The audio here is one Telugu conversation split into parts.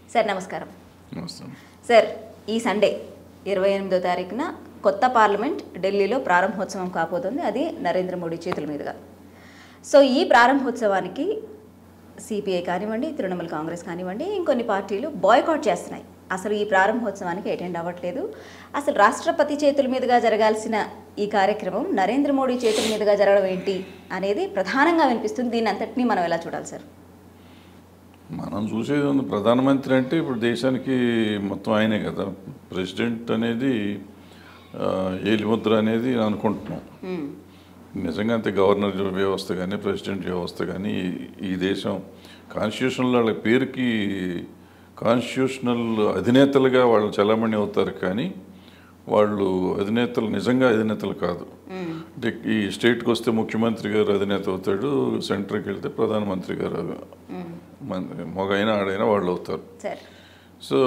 సార్ నమస్కారం నమస్తే సార్ ఈ సండే ఇరవై ఎనిమిదో తారీఖున కొత్త పార్లమెంట్ ఢిల్లీలో ప్రారంభోత్సవం కాబోతుంది అది నరేంద్ర మోడీ చేతుల మీదుగా సో ఈ ప్రారంభోత్సవానికి సిపిఐ కానివ్వండి తృణమూల్ కాంగ్రెస్ కానివ్వండి ఇంకొన్ని పార్టీలు బాయ్కాట్ చేస్తున్నాయి అసలు ఈ ప్రారంభోత్సవానికి అటెండ్ అవ్వట్లేదు అసలు రాష్ట్రపతి చేతుల మీదుగా జరగాల్సిన ఈ కార్యక్రమం నరేంద్ర మోడీ చేతుల మీదుగా జరగడం ఏంటి అనేది ప్రధానంగా వినిపిస్తుంది దీని అంతటినీ మనం ఎలా చూడాలి సార్ మనం చూసేది ఉంది ప్రధానమంత్రి అంటే ఇప్పుడు దేశానికి మొత్తం ఆయనే కదా ప్రెసిడెంట్ అనేది ఆ, ఏలిముద్ర అనేది అనుకుంటున్నాం మ్మ్. నిజంగా అంతే గవర్నర్ వ్యవస్థ కానీ ప్రెసిడెంట్ వ్యవస్థ కానీ ఈ- ఈ దేశం కాన్స్టిట్యూషనల్ వాళ్ళ పేరుకి కాన్స్టిట్యూషనల్ అధినేతలుగా వాళ్ళు చలామణి అవుతారు కానీ వాళ్ళు అధినేతలు నిజంగా అధినేతలు కాదు మ్మ్. అంటే ఈ స్టేట్కి వస్తే ముఖ్యమంత్రి గారు అధినేత అవుతాడు సెంటర్కి వెళ్తే ప్రధానమంత్రి గారు మ్మ్. మన మగైనా ఆడైనా వాళ్ళు అవుతారు సార్ సో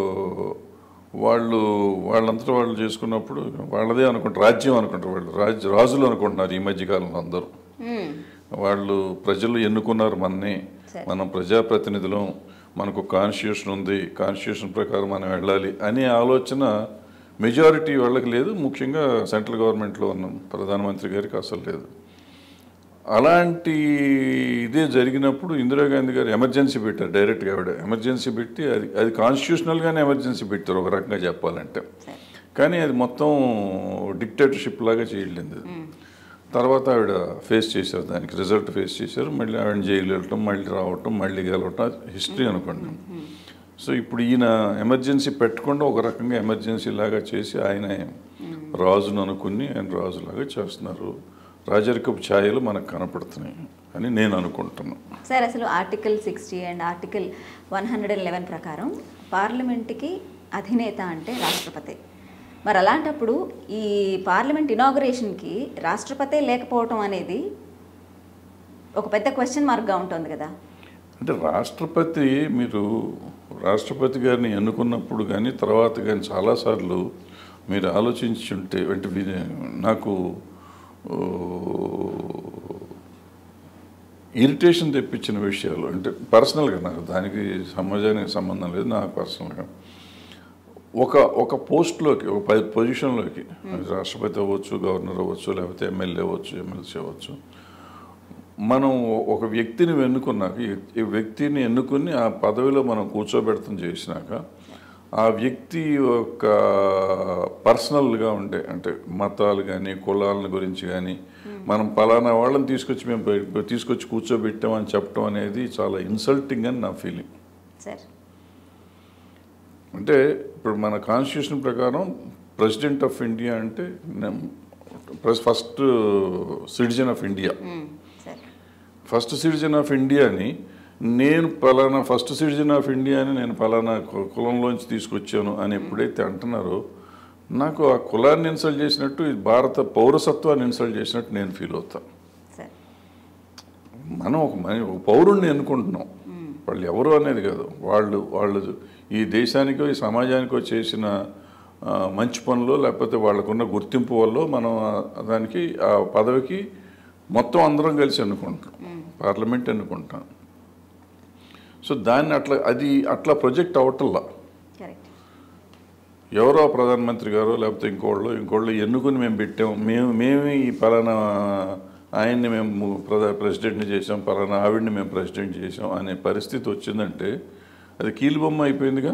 వాళ్ళు వాళ్ళంతటా వాళ్ళు చేసుకున్నప్పుడు వాళ్ళదే అనుకుంటారు రాజ్యం అనుకుంటారు వాళ్ళు రాజ్య రాజులు అనుకుంటున్నారు ఈ మధ్యకాలంలో అందరూ మ్మ్. వాళ్ళు ప్రజలు ఎన్నుకున్నారు మనని సరే. మనం ప్రజాప్రతినిధులం మనకు కాన్స్టిట్యూషన్ ఉంది కాన్స్టిట్యూషన్ ప్రకారం మనం వెళ్ళాలి అనే ఆలోచన మెజారిటీ వాళ్ళకి లేదు ముఖ్యంగా సెంట్రల్ గవర్నమెంట్లో ఉన్న ప్రధానమంత్రి గారికి అసలు లేదు అలాంటి ఇదే జరిగినప్పుడు ఇందిరాగాంధీ గారు ఎమర్జెన్సీ పెట్టారు డైరెక్ట్గా ఆవిడ ఎమర్జెన్సీ పెట్టి అది అది కాన్స్టిట్యూషనల్గానే ఎమర్జెన్సీ పెట్టారు ఒక రకంగా చెప్పాలంటే సరే కానీ అది మొత్తం డిక్టేటర్షిప్ లాగా చేయలేదు అది. తర్వాత ఆవిడ ఫేస్ చేశారు దానికి రిజల్ట్ ఫేస్ చేశారు మళ్ళీ ఆవిడ జైలు వెళ్ళటం మళ్ళీ రావటం మళ్ళీ గెలవటం హిస్టరీ అనుకోండి సో ఇప్పుడు ఈయన ఎమర్జెన్సీ పెట్టకుండా ఒక రకంగా ఎమర్జెన్సీ లాగా చేసి ఆయన రాజును అనుకుని ఆయన రాజులాగా చేస్తున్నారు రాజరికపు ఛాయలు మనకు కనపడుతున్నాయి అని నేను అనుకుంటున్నాను సార్ అసలు article sixty and article one hundred and eleven ప్రకారం పార్లమెంట్కి అధినేత అంటే రాష్ట్రపతి మరి అలాంటప్పుడు ఈ పార్లమెంట్ ఇనాగరేషన్కి రాష్ట్రపతే లేకపోవటం అనేది ఒక పెద్ద క్వశ్చన్ మార్క్గా ఉంటుంది కదా అంటే రాష్ట్రపతి మీరు రాష్ట్రపతి గారిని ఎన్నుకున్నప్పుడు కానీ తర్వాత కానీ చాలాసార్లు మీరు ఆలోచించుంటే అంటే వీ- నాకు ఓ, ఇరిటేషన్ తెప్పించిన విషయాలు అంటే పర్సనల్గా నాకు దానికి సమాజానికి సంబంధం లేదు నాకు పర్సనల్గా ఒక ఒక పోస్ట్లోకి ఒక పై పొజిషన్లోకి అది రాష్ట్రపతి అవ్వచ్చు గవర్నర్ అవ్వచ్చు లేకపోతే ఎమ్మెల్యే అవ్వచ్చు ఎమ్మెల్సీ అవ్వచ్చు మనం ఒక వ్యక్తిని ఎన్నుకున్నాక ఈ- ఈ వ్యక్తిని ఎన్నుకుని ఆ పదవిలో మనం కూర్చోబెడతం చేసినాక ఆ వ్యక్తి యొక్క పర్సనల్గా ఉండే అంటే మతాలు కానీ కులాల గురించి కానీ మనం పలానా వాళ్ళని తీసుకొచ్చి మేము బయ- తీసుకొచ్చి కూర్చోబెట్టామని చెప్పడం అనేది చాలా ఇన్సల్టింగ్ అని నా ఫీలింగ్ సార్ అంటే ఇప్పుడు మన కాన్స్టిట్యూషన్ ప్రకారం ప్రెసిడెంట్ ఆఫ్ ఇండియా అంటే ఫస్ట్ సిటిజన్ ఆఫ్ ఇండియా మ్మ్. సార్ ఫస్ట్ సిటిజన్ ఆఫ్ ఇండియాని నేను పలానా ఫస్ట్ సిటిజన్ ఆఫ్ ఇండియాని నేను పలానా కు- కులంలోంచి తీసుకొచ్చాను అని ఎప్పుడైతే అంటున్నారో నాకు ఆ కులాన్ని ఇన్సల్ట్ చేసినట్టు ఇది భారత పౌరసత్వాన్ని ఇన్సల్ట్ చేసినట్టు నేను ఫీల్ అవుతాను సార్ మనం ఒక మన- ఒక పౌరుణ్ణి ఎన్నుకుంటున్నాం వాళ్ళు ఎవరు అనేది కాదు వాళ్ళు వాళ్ళు ఈ దేశానికో ఈ సమాజానికో చేసిన ఆ, మంచి పనులు లేకపోతే వాళ్ళకున్న గుర్తింపు వల్ల మనం ఆ- దానికి ఆ పదవికి మొత్తం అందరం కలిసి ఎన్నుకుంటాం పార్లమెంట్ ఎన్నుకుంటాం సో దాన్ని అట్లా అది అట్లా ప్రొజెక్ట్ అవటల్లా కరెక్ట్ ఎవరో ప్రధానమంత్రి గారు లేకపోతే ఇంకోళ్ళు ఇంకోళ్ళు ఎన్నుకుని మేము పెట్టాం మేము మేమే ఈ పలానా ఆయన్ని మేము ప్రధా ప్రెసిడెంట్ని చేసాం పలానా ఆవిడ్ని మేము ప్రెసిడెంట్ చేసాం అనే పరిస్థితి వచ్చిందంటే అది కీలుబొమ్మ అయిపోయిందిగా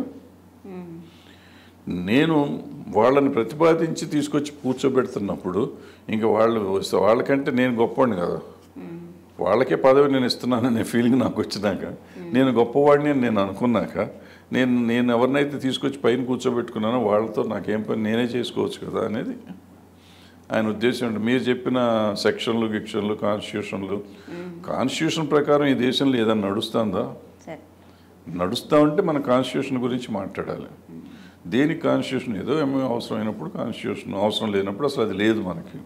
నేను వాళ్ళని ప్రతిపాదించి తీసుకొచ్చి కూర్చోబెడుతున్నప్పుడు ఇంకా వాళ్ళు వస్తే వాళ్ళకంటే నేను గొప్పవాడిని కదా వాళ్ళకే పదవి నేను ఇస్తున్నాననే ఫీలింగ్ నాకు వచ్చినాక నేను గొప్పవాడిని అని నేను అనుకున్నాక నేను నేను ఎవరినైతే తీసుకొచ్చి పైన కూర్చోబెట్టుకున్నానో వాళ్ళతో నాకేం పని నేనే చేసుకోవచ్చు కదా అనేది ఆయన ఉద్దేశం ఏంటి? మీరు చెప్పిన సెక్షన్లు గిక్షన్లు కాన్స్టిట్యూషన్లు కాన్స్టిట్యూషన్ ప్రకారం ఈ దేశంలో ఏదైనా నడుస్తుందా సార్ నడుస్తా ఉంటే మన కాన్స్టిట్యూషన్ గురించి మాట్లాడాలి దేనికి కాన్స్టిట్యూషన్ ఏదో ఏమో అవసరమైనప్పుడు కాన్స్టిట్యూషన్ అవసరం లేనప్పుడు అసలు అది లేదు మనకి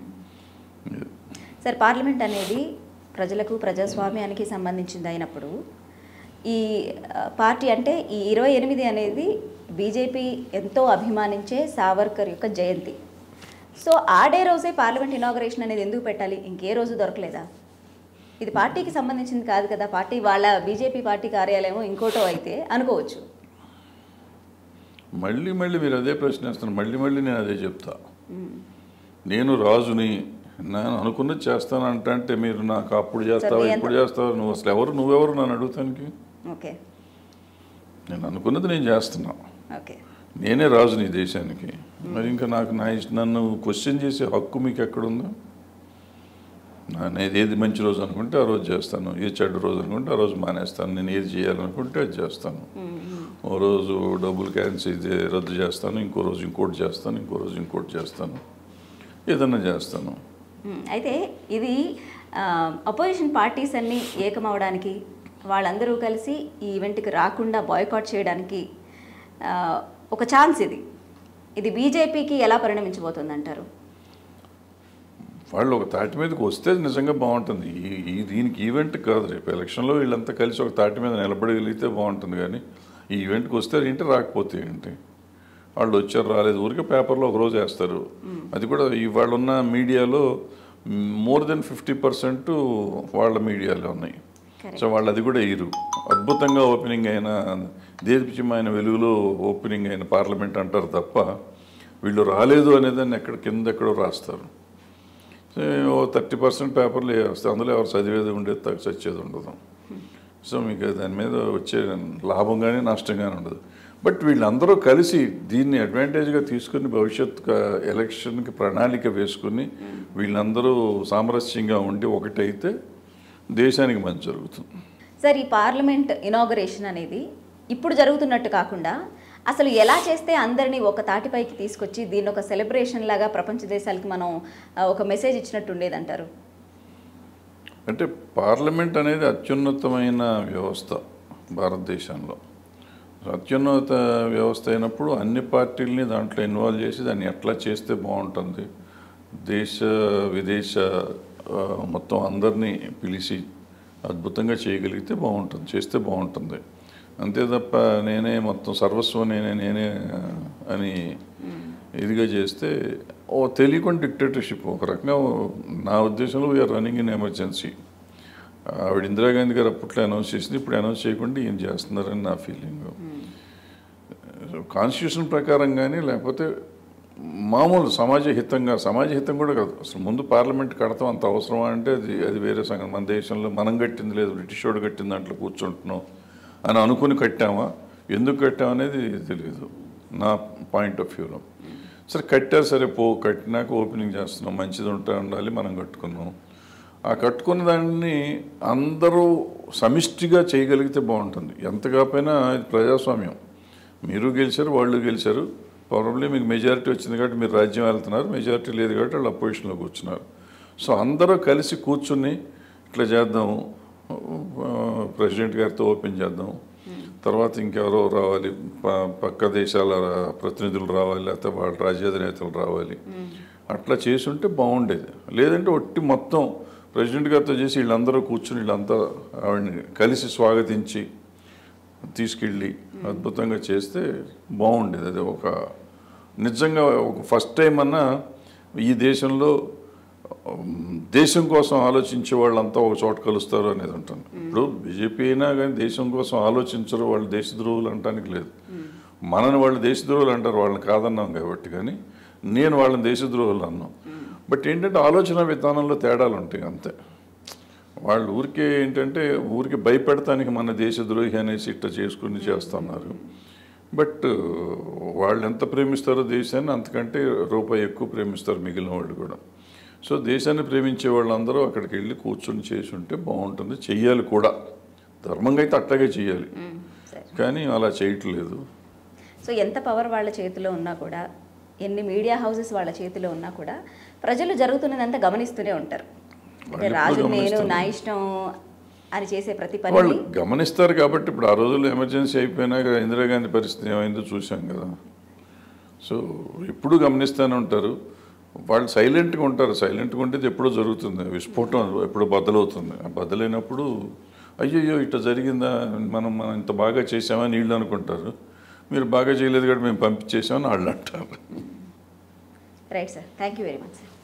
సార్ పార్లమెంట్ అనేది ప్రజలకు ప్రజాస్వామ్యానికి సంబంధించింది అయినప్పుడు ఈ ఆ, పార్టీ అంటే ఈ ఇరవై ఎనిమిది అనేది బీజేపీ ఎంతో అభిమానించే సావర్కర్ యొక్క జయంతి సో ఆడే రోజే పార్లమెంట్ ఇనాగరేషన్ అనేది ఎందుకు పెట్టాలి ఇంకే రోజు దొరకలేదా ఇది పార్టీకి సంబంధించింది కాదు కదా పార్టీ వాళ్ళ బీజేపీ పార్టీ కార్యాలయం ఇంకోటో అయితే అనుకోవచ్చు మళ్ళీ మళ్ళీ మీరు అదే ప్రశ్న వేస్తున్నారు మళ్ళీ మళ్ళీ నేను అదే చెప్తా నేను రాజుని నేను అనుకున్నది చేస్తాను అంటే అంటే మీరు నాకు అప్పుడు చేస్తావా మీ ఇప్పుడు చేస్తావా నువ్వు అసలు ఎవరు నువ్వెవరు నన్ను అడుగుతానికి ఓకే నేను అనుకున్నది నేను చేస్తున్నా ఓకే నేనే రాజుని ఈ దేశానికి మరి ఇంకా నాకు నా ఇష్ట నన్ను క్వశ్చన్ చేసే హక్కు మీకు ఎక్కడుందో నా- నేను ఏది మంచి రోజు అనుకుంటే ఆ రోజు చేస్తాను ఏ చెడ్డ రోజు అనుకుంటే ఆ రోజు మానేస్తాను నేను ఏది చేయాలనుకుంటే అది చేస్తాను ఓ రోజు డబ్బులు క్యాన్సిల్ ఇది రద్దు చేస్తాను ఇంకో రోజు ఇంకోటి చేస్తాను ఇంకో రోజు ఇంకోటి చేస్తాను ఏదన్నా చేస్తాను మ్మ్. అయితే ఇది అపోజిషన్ పార్టీస్ అన్నీ ఏకమవడానికి వాళ్ళందరూ కలిసి ఈ ఈవెంట్కి రాకుండా బాయ్కాట్ చేయడానికి ఆ, ఒక ఛాన్స్ ఇది ఇది బీజేపీకి ఎలా పరిణమించబోతుంది అంటారు వాళ్ళు ఒక తాటి మీదకి వస్తే నిజంగా బాగుంటుంది ఈ ఈ దీనికి ఈవెంట్ కాదు రేపు ఎలక్షన్లో వీళ్ళంతా కలిసి ఒక తాటి మీద నిలబడగలిగితే బాగుంటుంది కానీ ఈ ఈవెంట్కి వస్తే ఏంటి రాకపోతే ఏంటి వాళ్ళు వచ్చారు రాలేదు ఊరికే పేపర్లో ఒక రోజు వేస్తారు అది కూడా ఇవాళ ఉన్న మీడియాలో మోర్ దెన్ ఫిఫ్టీ పర్సెంట్ వాళ్ళ మీడియాలో ఉన్నాయి Correct. సో వాళ్ళు అది కూడా వేయరు అద్భుతంగా ఓపెనింగ్ అయిన దేశమైన వెలుగులో ఓపెనింగ్ అయిన పార్లమెంట్ అంటారు తప్ప వీళ్ళు రాలేదు అనేదాన్ని ఎక్కడ కింద ఎక్కడో రాస్తారు సో ఓ థర్టీ పర్సెంట్ పేపర్లు వస్తాయి అందులో ఎవరు చదివేది ఉండేది తగ్గ చచ్చేది ఉండదు సో మీకు దాని మీద వచ్చే లాభం కానీ నష్టం కానీ ఉండదు బట్ వీళ్ళందరూ కలిసి దీన్ని అడ్వాంటేజ్గా తీసుకుని భవిష్యత్ క- ఎలక్షన్కి ప్రణాళిక వేసుకుని వీళ్ళందరూ సామరస్యంగా ఉండి ఒకటైతే దేశానికి మంచి జరుగుతుంది సార్ ఈ పార్లమెంట్ ఇనాగరేషన్ అనేది ఇప్పుడు జరుగుతున్నట్టు కాకుండా అసలు ఎలా చేస్తే అందరినీ ఒక తాటిపైకి తీసుకొచ్చి దీన్ని ఒక సెలబ్రేషన్ లాగా ప్రపంచ దేశాలకి మనం ఆ, ఒక మెసేజ్ ఇచ్చినట్టు ఉండేదంటారు అంటే పార్లమెంట్ అనేది అత్యున్నతమైన వ్యవస్థ భారతదేశంలో అత్యున్నత వ్యవస్థ అయినప్పుడు అన్ని పార్టీలని దాంట్లో ఇన్వాల్వ్ చేసి దాన్ని ఎట్లా చేస్తే బాగుంటుంది దేశ విదేశ ఆ, మొత్తం అందరినీ పిలిచి అద్భుతంగా చేయగలిగితే బాగుంటుంది చేస్తే బాగుంటుంది అంతే తప్ప నేనే మొత్తం సర్వస్వం నేనే నేనే ఆ, అని ఇదిగా చేస్తే ఓ తెలియకుండా డిక్టేటర్షిప్ ఒక రకంగా నా ఉద్దేశంలో వీఆర్ రన్నింగ్ ఇన్ ఎమర్జెన్సీ ఆవిడ ఇందిరాగాంధీ గారు అప్పట్లో అనౌన్స్ చేసింది ఇప్పుడు అనౌన్స్ చేయకుండా ఏం చేస్తున్నారని నా ఫీలింగ్ కాన్స్టిట్యూషన్ ప్రకారం కానీ లేకపోతే మామూలు సమాజ హితంగా సమాజ హితం కూడా కాదు అసలు ముందు పార్లమెంట్ కడతాం అంత అవసరమా అంటే అది అది వేరే సంగతి మన దేశంలో మనం కట్టింది లేదు బ్రిటిష్ వాడు కట్టింది దాంట్లో కూర్చుంటున్నాం అని అనుకుని కట్టామా ఎందుకు కట్టాం అనేది తెలియదు నా పాయింట్ ఆఫ్ వ్యూలో సరే కట్టారు సరే పో కట్టినాక ఓపెనింగ్ చేస్తున్నాం మంచిది ఉంటే ఉండాలి మనం కట్టుకున్నాం ఆ కట్టుకున్న దాన్ని అందరూ సమిష్టిగా చేయగలిగితే బాగుంటుంది ఎంత కాకపోయినా ఇది ప్రజాస్వామ్యం మీరు గెలిచారు వాళ్ళు గెలిచారు ప్రాబ్లీ మీకు మెజారిటీ వచ్చింది కాబట్టి మీరు రాజ్యం వెళ్తున్నారు మెజారిటీ లేదు కాబట్టి వాళ్ళు అపోజిషన్లో కూర్చున్నారు సో అందరూ కలిసి కూర్చుని ఇట్లా చేద్దాం ఆ, ప్రెసిడెంట్ గారితో ఓపెన్ చేద్దాం తర్వాత ఇంకెవరో రావాలి ప- పక్క దేశాల ప్రతినిధులు రావాలి లేకపోతే వాళ్ళ రాజ్యాధినేతలు రావాలి అట్లా చేసి ఉంటే బాగుండేది లేదంటే ఒట్టి మొత్తం ప్రెసిడెంట్ గారితో చేసి వీళ్ళందరూ కూర్చుని వీళ్ళంతా ఆవిడని కలిసి స్వాగతించి తీసుకెళ్ళి అద్భుతంగా చేస్తే బాగుండేది అది ఒక నిజంగా ఒక ఫస్ట్ టైం అన్నా ఈ దేశంలో ఉమ్, దేశం కోసం ఆలోచించే వాళ్ళంతా ఒక చోట కలుస్తారు అనేది ఉంటుంది ఇప్పుడు బీజేపీ అయినా కానీ దేశం కోసం ఆలోచించరు వాళ్ళు దేశద్రోహులు అంటానికి లేదు మనని వాళ్ళు దేశద్రోహులు అంటారు వాళ్ళని కాదన్నాం కాబట్టి కానీ నేను వాళ్ళని దేశద్రోహులు అన్నాం బట్ ఏంటంటే ఆలోచన విధానంలో తేడాలు ఉంటాయి అంతే వాళ్ళు ఊరికే ఏంటంటే ఊరికి భయపెడతానికి మన దేశద్రోహి అనేసి ఇట్లా చేసుకుని చేస్తున్నారు బట్ వాళ్ళు ఎంత ప్రేమిస్తారో దేశాన్ని అంతకంటే రూపాయి ఎక్కువ ప్రేమిస్తారు మిగిలిన వాళ్ళు కూడా సో దేశాన్ని ప్రేమించే వాళ్ళందరూ అక్కడికి వెళ్ళి కూర్చొని చేసి ఉంటే బాగుంటుంది చెయ్యాలి కూడా ధర్మంగా అయితే అట్లాగే చేయాలి మ్మ్. సరే కానీ అలా చేయట్లేదు సో ఎంత పవర్ వాళ్ళ చేతిలో ఉన్నా కూడా ఎన్ని మీడియా హౌసెస్ వాళ్ళ చేతిలో ఉన్నా కూడా ప్రజలు జరుగుతున్నదంతా గమనిస్తూనే ఉంటారు అంటే వాళ్ళు రాజు ఎప్పుడూ నేను గమనిస్తారు. నా ఇష్టం అని చేసే ప్రతి వాళ్ళు పని గమనిస్తారు కాబట్టి ఇప్పుడు ఆ రోజుల్లో ఎమర్జెన్సీ అయిపోయినాక ఇందిరాగాంధీ పరిస్థితి ఏమైందో చూసాం కదా సో ఎప్పుడు గమనిస్తూనే ఉంటారు వాళ్ళు సైలెంట్గా ఉంటారు సైలెంట్గా ఉంటే ఇది ఎప్పుడో జరుగుతుంది విస్ఫోటం ఎప్పుడో బద్దలవుతుంది ఆ బద్దలైనప్పుడు అయ్యయ్యో ఇట్లా జరిగిందా మనం మనం ఇంత బాగా చేసామని వీళ్ళు అనుకుంటారు మీరు బాగా చేయలేదు కాబట్టి మేము పంపించేసామని వాళ్ళు అంటారు right sir thank you very much sir